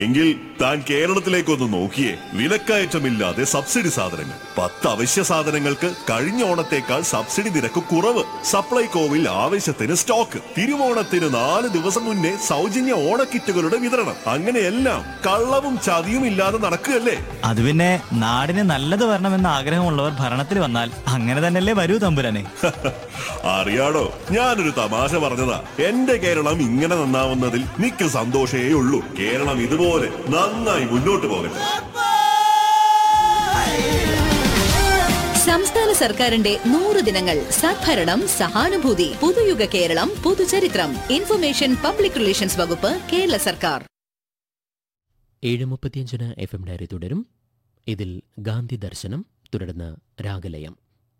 എങ്കിൽ താൻ കേരളത്തിലേക്കൊന്ന് നോക്കിയേ വിലക്കയറ്റമില്ലാതെ സബ്സിഡി സാധനങ്ങൾ പത്ത് അവശ്യ സാധനങ്ങൾക്ക് കഴിഞ്ഞ ഓണത്തേക്കാൾ സബ്സിഡി നിരക്ക് കുറവ് സപ്ലൈകോവിൽ ആവശ്യത്തിന് സ്റ്റോക്ക് തിരുവോണത്തിന് നാല് ദിവസം മുന്നേ സൗജന്യ ഓണക്കിറ്റുകളുടെ വിതരണം അങ്ങനെയെല്ലാം കള്ളവും ചതിയും ഇല്ലാതെ നടക്കുകയല്ലേ അത് പിന്നെ നാടിന് നല്ലത് വരണമെന്ന് ആഗ്രഹമുള്ളവർ ഭരണത്തിൽ വന്നാൽ അങ്ങനെ തന്നെയല്ലേ വരൂ തമ്പുരാനെ അറിയാടോ ഞാനൊരു തമാശ പറഞ്ഞതാ എന്റെ കേരളം ഇങ്ങനെ നന്നാവുന്നതിൽ മിക്ക സന്തോഷേ ഉള്ളൂ കേരളം ഇതുപോലെ നന്നായി മുന്നോട്ട് പോകട്ടെ സംസ്ഥാന സർക്കാരിന്റെ നൂറ് ദിനങ്ങൾ സദ്ഭരണം സഹാനുഭൂതി പുതുയുഗ കേരളം പുതുചരിത്രം ഇൻഫർമേഷൻ പബ്ലിക് റിലേഷൻസ് വകുപ്പ് കേരള സർക്കാർ ഏഴ് മുപ്പത്തിയഞ്ചിന് എഫ് എം ഡയറി തുടരും ഇതിൽ ഗാന്ധി ദർശനം തുടർന്ന് രാഗലയം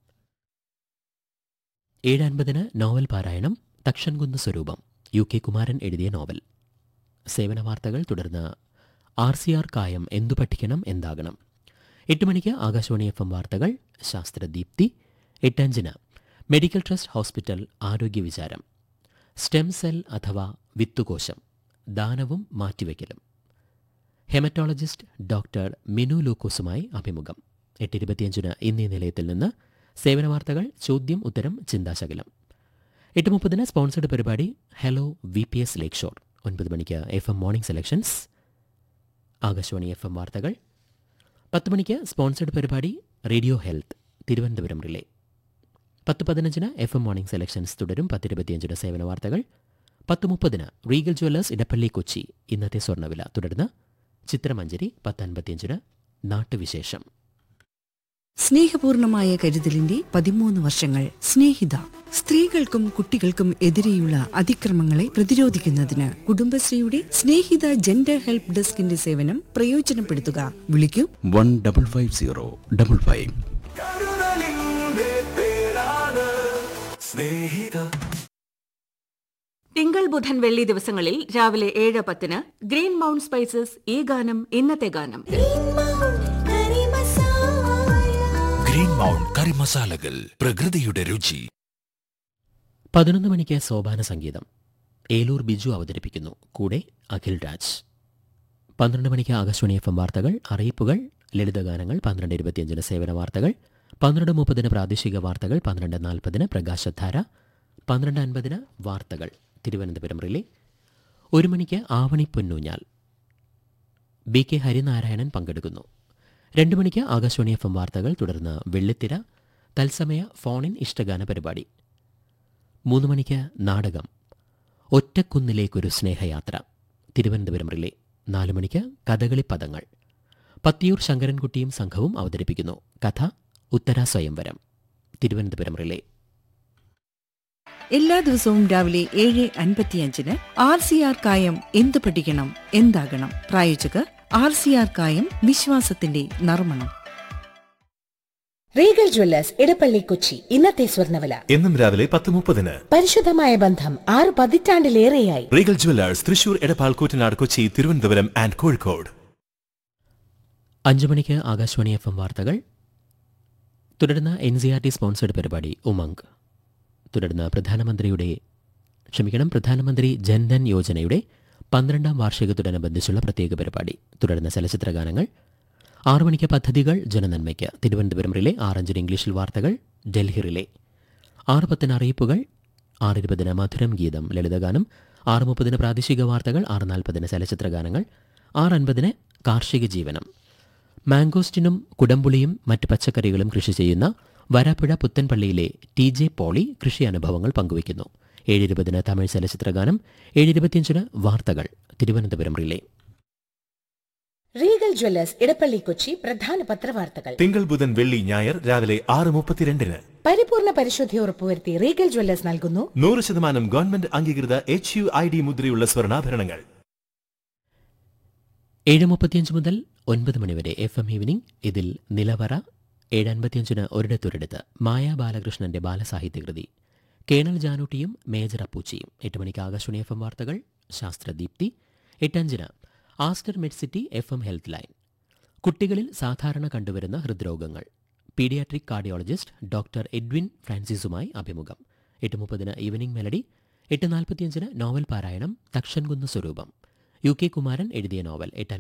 ഏഴ് അൻപതിന് നോവൽ പാരായണം തക്ഷൻകുന്ന് സ്വരൂപം യു കെ കുമാരൻ എഴുതിയ നോവൽ സേവന വാർത്തകൾ തുടർന്ന് ആർ സി ആർ കായം എന്തു പഠിക്കണം എന്താകണം എട്ട് മണിക്ക് ആകാശവാണി എഫ് എം വാർത്തകൾ ശാസ്ത്രദീപ്തി എട്ടഞ്ചിന് മെഡിക്കൽ ട്രസ്റ്റ് ഹോസ്പിറ്റൽ ആരോഗ്യ വിചാരം സ്റ്റെം സെൽ അഥവാ വിത്തുകോശം ദാനവും മാറ്റിവെക്കലും ഹെമറ്റോളജിസ്റ്റ് ഡോക്ടർ മിനു ലൂക്കോസുമായി അഭിമുഖം എട്ട് ഇരുപത്തിയഞ്ചിന് ഇന്നീ നിലയത്തിൽ നിന്ന് സേവന വാർത്തകൾ ചോദ്യം ഉത്തരം ചിന്താശകലം എട്ട് മുപ്പതിന് സ്പോൺസർഡ് പരിപാടി hello V P S Lakeshore ഒൻപത് മണിക്ക് F M morning selections Akashvani F M വാർത്തകൾ പത്ത് മണിക്ക് സ്പോൺസർഡ് പരിപാടി റേഡിയോ ഹെൽത്ത് തിരുവനന്തപുരം റിലേ പത്ത് പതിനഞ്ചിന് എഫ് എം മോർണിംഗ് സെലക്ഷൻസ് തുടരും പത്തിരുപത്തിയഞ്ചിന് സേവന വാർത്തകൾ പത്ത് മുപ്പതിന് റീഗൽ ജ്വല്ലേഴ്സ് ഇടപ്പള്ളി കൊച്ചി ഇന്നത്തെ സ്വർണ്ണവില തുടർന്ന് ചിത്രമഞ്ജരി പത്തൻപത്തിയഞ്ചിന് നാട്ടുവിശേഷം സ്നേഹപൂർണമായ കരുതലിന്റെ പതിമൂന്ന് വർഷങ്ങൾ സ്നേഹിത സ്ത്രീകൾക്കും കുട്ടികൾക്കും എതിരെയുള്ള അതിക്രമങ്ങളെ പ്രതിരോധിക്കുന്നതിന് കുടുംബശ്രീയുടെ സ്നേഹിത ജെൻഡർ ഹെൽപ്പ് ഡെസ്കിന്റെ സേവനം പ്രയോജനപ്പെടുത്തുക വിളിക്കൂ one double five zero double five തിങ്കൾ ബുധൻ വെള്ളി ദിവസങ്ങളിൽ രാവിലെ ഏഴ് പത്തിന് ഗ്രീൻ മൗണ്ട് സ്പൈസസ് ഈ ഗാനം ഇന്നത്തെ ഗാനം ഗ്രീൻ മൗണ്ട് കറി മസാലകൾ പ്രകൃതിയുടെ രുചി പതിനൊന്ന് മണിക്ക് സോപാന സംഗീതം ഏലൂർ ബിജു അവതരിപ്പിക്കുന്നു കൂടെ അഖിൽ രാജ് പന്ത്രണ്ട് മണിക്ക് ആകാശവാണി എഫ് എം വാർത്തകൾ അറിയിപ്പുകൾ ലളിതഗാനങ്ങൾ പന്ത്രണ്ട് ഇരുപത്തിയഞ്ചിന് സേവന വാർത്തകൾ പന്ത്രണ്ട് മുപ്പതിന് പ്രാദേശിക വാർത്തകൾ പന്ത്രണ്ട് നാൽപ്പതിന് പ്രകാശധാര പന്ത്രണ്ട് അൻപതിന് വാർത്തകൾ തിരുവനന്തപുരം റിലേ ഒരു മണിക്ക് ആവണി പൊന്നൂഞ്ഞാൽ ബി കെ ഹരിനാരായണൻ പങ്കെടുക്കുന്നു രണ്ടു മണിക്ക് ആകാശവാണി എഫ് എം വാർത്തകൾ തുടർന്ന് വെള്ളിത്തിര തത്സമയ ഫോണിൻ ഇഷ്ടഗാന പരിപാടി മൂന്ന് മണിക്ക് നാടകം ഒറ്റക്കുന്നിലേക്കൊരു സ്നേഹയാത്ര തിരുവനന്തപുരം റിലേ നാലു മണിക്ക് കഥകളി പദങ്ങൾ പത്തിയൂർ ശങ്കരൻകുട്ടിയും സംഘവും അവതരിപ്പിക്കുന്നു കഥ ഉത്തര സ്വയംവരം തിരുവനന്തപുരം റിലേ എല്ലാ ദിവസവും രാവിലെ ഏഴ് അൻപത്തിയഞ്ചിന് ആർ സി ആർ കായം എന്ത് പഠിക്കണം എന്താകണം പ്രായോജകർ ആർ സി ആർ കായം വിശ്വാസത്തിന്റെ നർമ്മണം റീഗൽ ജ്വല്ലേഴ്സ് ഇടപ്പള്ളി കൊച്ചി ഇന്നത്തെ സ്വർണ്ണവില എന്നും രാവിലെ പത്ത് മുപ്പതിന് പരിശുദ്ധമായ ബന്ധം ആറ് പതിറ്റാണ്ടിലേറെയായി Regal jewellers Thrissur Edappal Koottanad Kochi Thiruvananthapuram and Kozhikode അഞ്ചു മണിക്ക് ആകാശവാണി എഫ് എം വാർത്തകൾ തുടർന്ന് N C R T sponsored പരിപാടി ഉമംഗ് തുടർന്ന് പ്രധാനമന്ത്രിയുടെ ക്ഷമിക്കണം പ്രധാനമന്ത്രി ജൻധൻ യോജനയുടെ പന്ത്രണ്ടാം വാർഷികത്തോടനുബന്ധിച്ചുള്ള പ്രത്യേക പരിപാടി തുടർന്ന് ചലച്ചിത്ര ഗാനങ്ങൾ ആറു മണിക്ക് പദ്ധതികൾ ജനനന്മയ്ക്ക് തിരുവനന്തപുരം റിലേ ആറഞ്ചിന് ഇംഗ്ലീഷിൽ വാർത്തകൾ ഡൽഹി റിലേ ആറ് പത്തിന് അറിയിപ്പുകൾ ആറ് ഇരുപതിന് മധുരം ഗീതം ലളിതഗാനം ആറ് മുപ്പതിന് പ്രാദേശിക വാർത്തകൾ ആറ് നാൽപ്പതിന് ചലച്ചിത്ര ഗാനങ്ങൾ ആറ് അൻപതിന് കാർഷിക ജീവനം മാംഗോസ്റ്റിനും കുടംപുളിയും മറ്റ് പച്ചക്കറികളും കൃഷി ചെയ്യുന്ന വരാപ്പുഴ പുത്തൻപള്ളിയിലെ ടി ജെ പോളി കൃഷി അനുഭവങ്ങൾ പങ്കുവയ്ക്കുന്നു ഏഴിരുപതിന് തമിഴ് ചലച്ചിത്രഗാനം ഏഴിരുപത്തിയഞ്ചിന് വാർത്തകൾ Thiruvananthapuram relay Regal jewellers Edappally Kochi പ്രധാന പത്രവാർത്തകൾ തിങ്കൾ ബുധൻ വെള്ളി ഞായർ രാവിലെ ആറ് മുപ്പത്തിരണ്ടിന് പരിപൂർണ പരിശുദ്ധി ഉറപ്പുവരുത്തി റീഗൽ ജ്വല്ലേഴ്സ് നൽകുന്നു നൂറ് ശതമാനം ഗവൺമെന്റ് അംഗീകൃത എച്ച് യു ഐ ഡി മുദ്രയുള്ള സ്വർണ്ണാഭരണങ്ങൾ ഏഴ് മുപ്പത്തിയഞ്ച് മുതൽ ഒൻപത് മണിവരെ എഫ് എം ഈവനിംഗ് ഇതിൽ നിലവറ ഏഴ് അൻപത്തിയഞ്ചിന് ഒരിടത്തൊരിടത്ത് മായ ബാലകൃഷ്ണന്റെ ബാലസാഹിത്യകൃതി കേണൽ ജാനൂട്ടിയും മേജർ അപ്പൂച്ചിയും എട്ട് മണിക്ക് ആകാശവാണി എഫ് എം വാർത്തകൾ ശാസ്ത്രദീപ്തി എട്ടഞ്ചിന് Aster Medcity F M health line കുട്ടികളിൽ സാധാരണ കണ്ടുവരുന്ന ഹൃദ്രോഗങ്ങൾ പീഡിയാട്രിക് കാർഡിയോളജിസ്റ്റ് ഡോക്ടർ എഡ്വിൻ ഫ്രാൻസിസുമായി അഭിമുഖം എട്ട് മുപ്പതിന് ഈവനിംഗ് മെലഡി എട്ട് നാൽപ്പത്തിയഞ്ചിന് നോവൽ പാരായണം തക്ഷൻകുന്ന് സ്വരൂപം യു കെ കുമാരൻ എഴുതിയ നോവൽ എട്ടാം